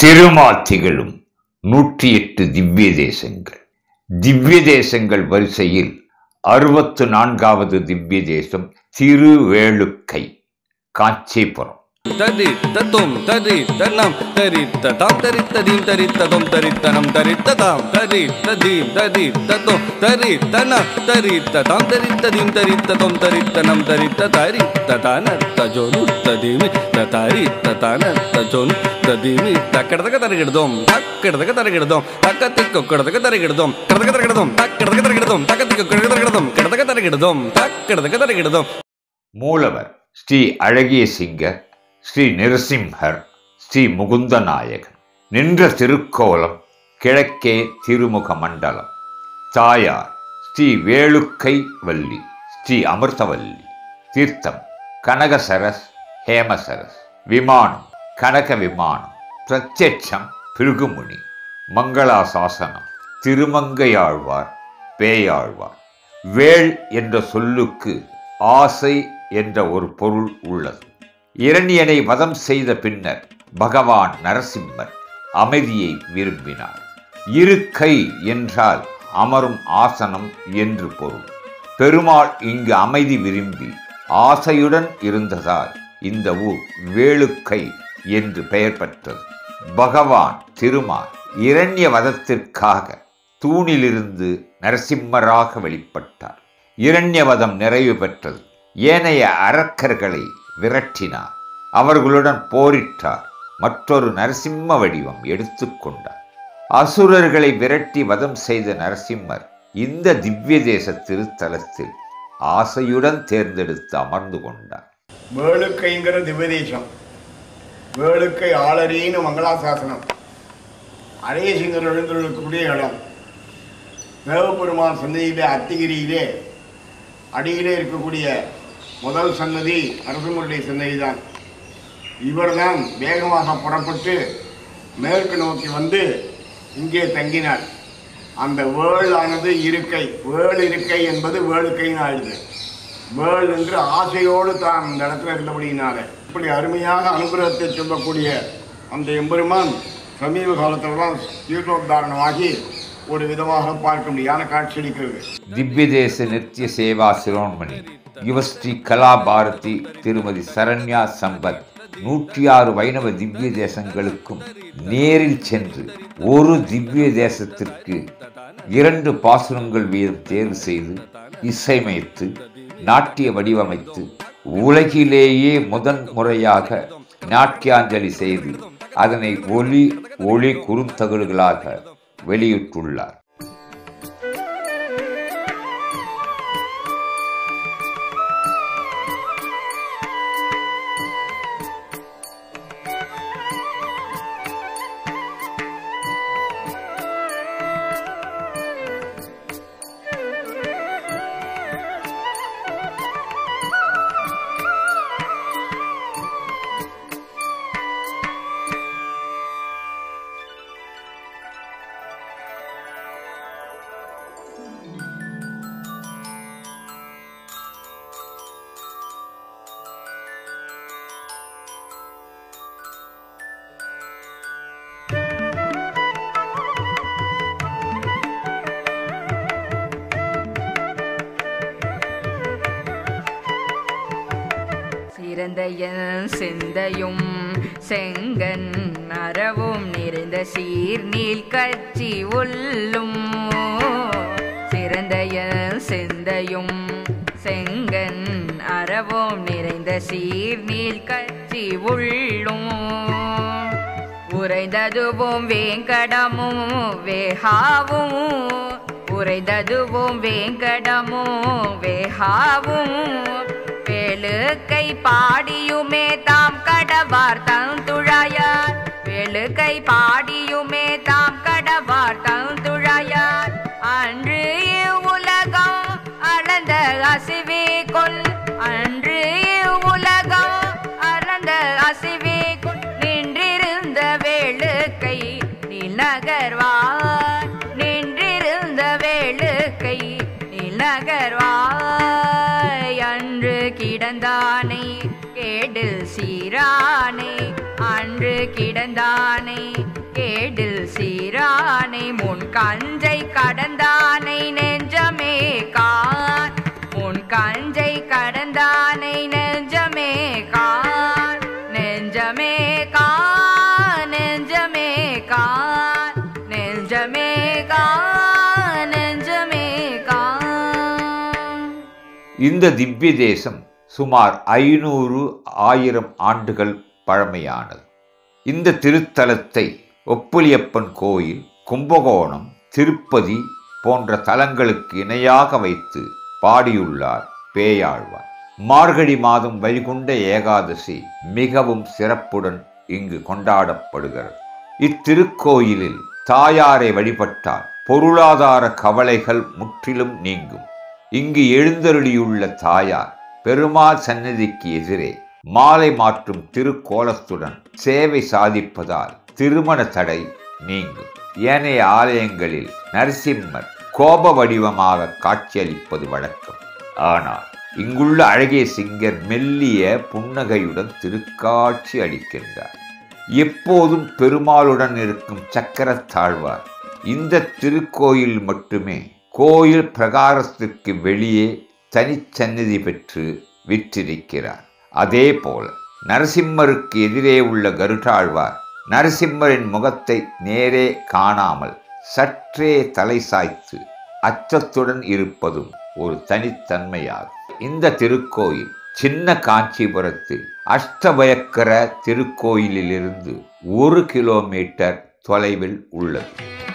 திருமால் திகழும் நூற்றி எட்டு திவ்ய தேசங்கள் திவ்ய தேசங்கள் வரிசையில் அறுபத்து நான்காவது திவ்ய தேசம் திருவேளுக்கை காஞ்சிபுரம் தரி தத்தும் தரி தனம் தரி ததாம் தரி ததீம் தரி ததும் தரி தனம் தரி ததாம் தரி ததீம் தரி தத்தும் தரி தனம் தரி ததாம் தரி ததீம் தரி ததும் தரி தனம் தரி ததாரி ததான தஜோனு ததீமி ததாரி ததான தஜோனு ததீமி தக்கடதக தரகிடுதோம் தக்கடதக தரகிடுதோம் தக்கத்திக்கு கடதக தரகிடுதோம் கடதக தரகிடுதோம் தக்கடதக தரகிடுதோம் தக்கத்திக்கு கடதக தரகிடுதோம் கடதக தரகிடுதோம் தக்கடதக தரகிடுதோம் மூலவர் ஸ்ரீ அழகிய சிங்கர் ஸ்ரீ நிரசிம்ஹர் ஸ்ரீ முகுந்தநாயகன் நின்ற திருக்கோலம் கிழக்கே திருமுக மண்டலம் தாயார் ஸ்ரீ வேளுக்கை வள்ளி ஸ்ரீ அமிர்தவல்லி தீர்த்தம் கனகசரஸ் ஹேமசரஸ் விமானம் கனக விமானம் பிரத்யட்சம் பிருகுமுனி மங்களாசாசனம் திருமங்கையாழ்வார் பேயாழ்வார் வேள் என்ற சொல்லுக்கு ஆசை என்ற ஒரு பொருள் உள்ளது இரணியனை வதம் செய்த பின்னர் பகவான் நரசிம்மர் அமைதியை விரும்பினார் இருக்கை என்றால் அமரும் ஆசனம் என்று பொருள் பெருமாள் இங்கு அமைதி விரும்பி ஆசையுடன் இருந்ததால் இந்த ஊர் வேளுக்கை என்று பெயர் பெற்றது பகவான் திருமால் இரண்ய வதத்திற்காக தூணிலிருந்து நரசிம்மராக வெளிப்பட்டார் இரண்யவதம் நிறைவு பெற்றது ஏனைய அரக்கர்களை விரட்டினார் அவர்களுடன் போரிட்டார் மற்றொரு நரசிம்ம வடிவம் எடுத்துக்கொண்டார் அசுரர்களை விரட்டி வதம் செய்த நரசிம்மர் இந்த திவ்ய தேச திருத்தலத்தில் ஆசையுடன் தேர்ந்தெடுத்து அமர்ந்து கொண்டார் வேளுக்கைங்கிற திவ்யதேசம் வேளுக்கை ஆளரின்னு மங்களாசாசனம் அழகசிங்கர் எழுந்திருக்கக்கூடிய இடம் தேவபெருமான் சன்னதியிலே அத்திகிரியிலே அடியிலே இருக்கக்கூடிய முதல் சன்னதி நரசிம்மருடைய சன்னதி தான் இவர்தான் வேகமாக புறப்பட்டு மேற்கு நோக்கி வந்து இங்கே தங்கினார் அந்த வேளானது இருக்கை வேள் இருக்கை என்பது வேளுக்கைன்னு ஆயிடுது வேள் என்று ஆசையோடு தான் அந்த இடத்துல இருந்தபடியினால இப்படி அருமையாக அனுகிரகத்தை சொல்லக்கூடிய அந்த எம்பெருமான் சமீப காலத்தில் தான் தீர்த்தோத்தாரணமாகி ஒரு விதமாக பார்க்க முடியாத காட்சியளிக்கிறது திவ்ய தேச நித்திய சேவா சிரோன்மணி யுவஸ்ரீ கலா பாரதி திருமதி சரண்யா சம்பத் நூற்றி ஆறு வைணவ திவ்ய தேசங்களுக்கும் நேரில் சென்று ஒரு திவ்ய தேசத்திற்கு இரண்டு பாசுரங்கள் வீதம் தேர்வு செய்து இசையமைத்து நாட்டிய வடிவமைத்து உலகிலேயே முதன் முறையாக நாட்டியாஞ்சலி செய்து அதனை ஒலி ஒளி குறுந்தகடுகளாக வெளியிட்டுள்ளார் சிறந்தையன் சிந்தையும் செங்கன் அறவும் நிறைந்த சீர்நீல் கட்சி உள்ளும் சிறந்தையன் சிந்தையும் செங்கன் அறவும் நிறைந்த சீர்நீல் கட்சி உள்ளும் உறைந்ததுவும் வேங்கடமும் வேகாவும் உறைந்ததுவும் வேங்கடமும் வேகாவும் வேலுக்கை பாடியுமே தாம் கடவார் தந்துழையார் வேலுக்கை பாடியுமே தாம் கடவார் தந்துழையார் அன்று உலகம் அளந்த அசிவே கொல் அன்று உலகம் அளந்த அசிவே கொல் நின்றிருந்த வேலுக்கை நிலகர்வார் நின்றிருந்த வேலுக்கை நிலகர்வாய் அன்று கிடந்தானே கேடில் சீரானே அன்று கிடந்தானே மேடில் சீரானை முன் கஞ்சை கடந்தானை நெஞ்சமே கான் முன் கஞ்சை கடந்தானை நெஞ்சமே கான் நெஞ்சமே கான் நெஞ்சமே கான் நெஞ்சமே கான் நெஞ்சமே கான் இந்த திவ்ய தேசம் சுமார் ஐநூறு ஆயிரம் ஆண்டுகள் பழமையானது இந்த திருத்தலத்தை ஒப்புலியப்பன் கோயில் கும்பகோணம் திருப்பதி போன்ற தலங்களுக்கு இணையாக வைத்து பாடியுள்ளார் பேயாழ்வார் மார்கழி மாதம் வைகுண்ட ஏகாதசி மிகவும் சிறப்புடன் இங்கு கொண்டாடப்படுகிறது இத்திருக்கோயிலில் தாயாரை வழிபட்டால் பொருளாதார கவலைகள் முற்றிலும் நீங்கும் இங்கு எழுந்தருளியுள்ள தாயார் பெருமாள் சன்னதிக்கு எதிரே மாலை மாற்றும் திருக்கோலத்துடன் சேவை சாதிப்பதால் திருமண தடை நீங்கும் ஏனைய ஆலயங்களில் நரசிம்மர் கோப வடிவமாக காட்சியளிப்பது வழக்கம் ஆனால் இங்குள்ள அழகிய சிங்கர் மெல்லிய புன்னகையுடன் திருக்காட்சி அளிக்கின்றார் எப்போதும் பெருமாளுடன் இருக்கும் சக்கரத்தாழ்வார் இந்த திருக்கோயில் மட்டுமே கோயில் பிரகாரத்திற்கு வெளியே தனிச்சந்நிதி பெற்று விற்றிருக்கிறார் அதே போல நரசிம்மருக்கு எதிரே உள்ள கருடாழ்வார் நரசிம்மரின் முகத்தை நேரே காணாமல் சற்றே தலை சாய்த்து அச்சத்துடன் இருப்பதும் ஒரு தனித்தன்மையாகும் இந்த திருக்கோயில் சின்ன காஞ்சிபுரத்தில் அஷ்டபயக்கர திருக்கோயிலிலிருந்து ஒரு கிலோமீட்டர் தொலைவில் உள்ளது